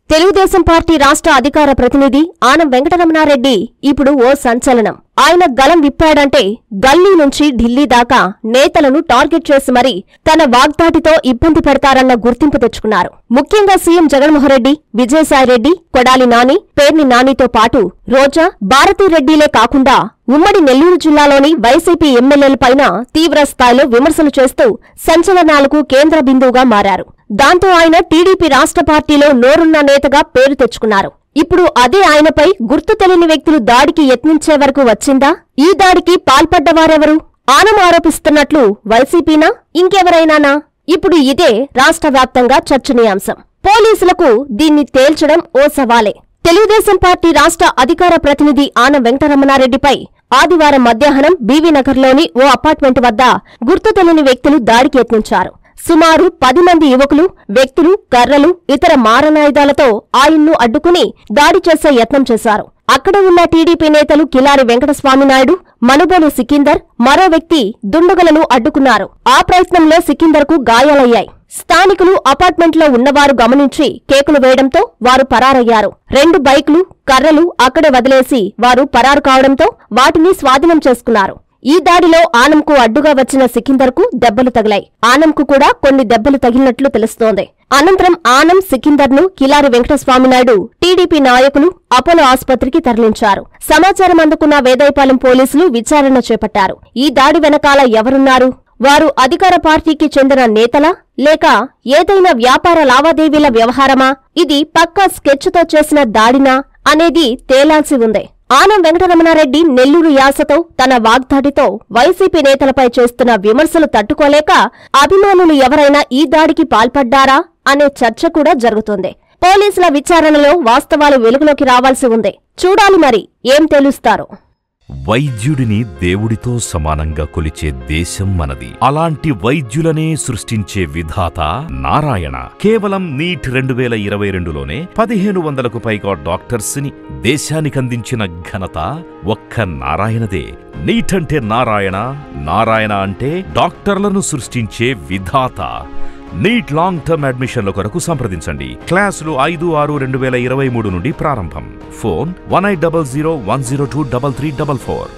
Telugu Desam party రాష్ట్ర అధికార ప్రతినిధి ఆనం వెంకటరమణారెడ్డి ఇప్పుడు ఓ సంచలనం ఆయన గలం విప్పాడంటే గల్లీ నుంచి ఢిల్లీ దాకా నేతలను టార్గెట్ చేసి మరీ తన వాగ్దాటితో ఇబ్బంది పెడతారన్న గుర్తింపు తెచ్చుకున్నారు ముఖ్యంగా సీఎం జగన్మోహన్రెడ్డి విజయసాయిరెడ్డి కొడాలి నాని పేర్ని నానితో పాటు రోజా భారతీరెడ్డిలే కాకుండా ఉమ్మడి నెల్లూరు జిల్లాలోని వైసీపీ ఎమ్మెల్యేలపైన తీవ్ర స్థాయిలో విమర్శలు చేస్తూ సంచలనాలకు కేంద్ర బిందువుగా మారారు దాంతో ఆయన టీడీపీ రాష్ట్ర పార్టీలో నోరున్న నేతగా పేరు తెచ్చుకున్నారు ఇప్పుడు అదే ఆయనపై గుర్తు తెలియని వ్యక్తులు దాడికి యత్నించే వరకు వచ్చిందా ఈ దాడికి పాల్పడ్డవారెవరు ఆనం ఆరోపిస్తున్నట్లు వైసీపీనా ఇంకెవరైనానా ఇప్పుడు ఇదే రాష్ట్ర వ్యాప్తంగా చర్చనీయాంశం పోలీసులకు దీన్ని తేల్చడం ఓ సవాలే తెలుగుదేశం పార్టీ రాష్ట్ర అధికార ప్రతినిధి ఆనం వెంకటరమణారెడ్డిపై ఆదివారం మధ్యాహ్నం బీవీ నగర్లోని ఓ అపార్ట్మెంట్ వద్ద గుర్తు తెలియని వ్యక్తులు దాడికి యత్నించారు సుమారు పది మంది యువకులు వ్యక్తులు కర్రలు ఇతర మారణాయుధాలతో ఆయన్ను అడ్డుకుని దాడి చేసే యత్నం చేశారు అక్కడ ఉన్న టీడీపీ నేతలు కిలారి వెంకటస్వామి నాయుడు మనుబోలు సికిందర్ మరో వ్యక్తి దుండగులను అడ్డుకున్నారు ఆ ప్రయత్నంలో సికిందర్కు గాయాలయ్యాయి స్థానికులు అపార్ట్మెంట్లో ఉన్నవారు గమనించి కేకులు వేయడంతో వారు పరారయ్యారు రెండు బైకులు కర్రలు అక్కడే వదిలేసి వారు పరారు కావడంతో వాటిని స్వాధీనం చేసుకున్నారు ఈ దాడిలో ఆనంకు అడ్డుగా వచ్చిన సికిందర్కు దెబ్బలు తగిలాయి ఆనంకు కూడా కొన్ని దెబ్బలు తగిలినట్లు తెలుస్తోంది అనంతరం ఆనం సికిందర్ను కిలారి వెంకటస్వామి నాయుడు టీడీపీ నాయకులు అపోలో ఆసుపత్రికి తరలించారు సమాచారం అందుకున్న వేదాయపాలెం పోలీసులు విచారణ చేపట్టారు ఈ దాడి వెనకాల ఎవరున్నారు వారు అధికార పార్టీకి చెందిన నేతలా లేక ఏదైనా వ్యాపార లావాదేవీల వ్యవహారమా ఇది పక్కా స్కెచ్తో చేసిన దాడినా అనేది తేలాల్సి ఉంది ఆనం వెంకటరమణారెడ్డి నెల్లూరు యాసతో తన వాగ్దాటితో వైసీపీ నేతలపై చేస్తున్న విమర్శలు తట్టుకోలేక అభిమానులు ఎవరైనా ఈ దాడికి పాల్పడ్డారా అనే చర్చ కూడా జరుగుతోంది పోలీసుల విచారణలో వాస్తవాలు వెలుగులోకి రావాల్సి ఉంది చూడాలి మరి ఏం తెలుస్తారో వైద్యుడిని దేవుడితో సమానంగా కొలిచే దేశం మనది అలాంటి వైద్యులనే సృష్టించే విధాత నారాయణ కేవలం నీట్ రెండు వేల ఇరవై రెండులోనే పదిహేను వందలకు పైగా డాక్టర్స్ ని దేశానికందించిన ఘనత ఒక్క నారాయణదే నీట్ అంటే నారాయణ నారాయణ అంటే డాక్టర్లను సృష్టించే విధాత నీట్ లాంగ్ టర్మ్ అడ్మిషన్ల కొరకు సంప్రదించండి క్లాసులు ఐదు ఆరు రెండు వేల ఇరవై మూడు నుండి ప్రారంభం phone one eight double zero one zero two double three double four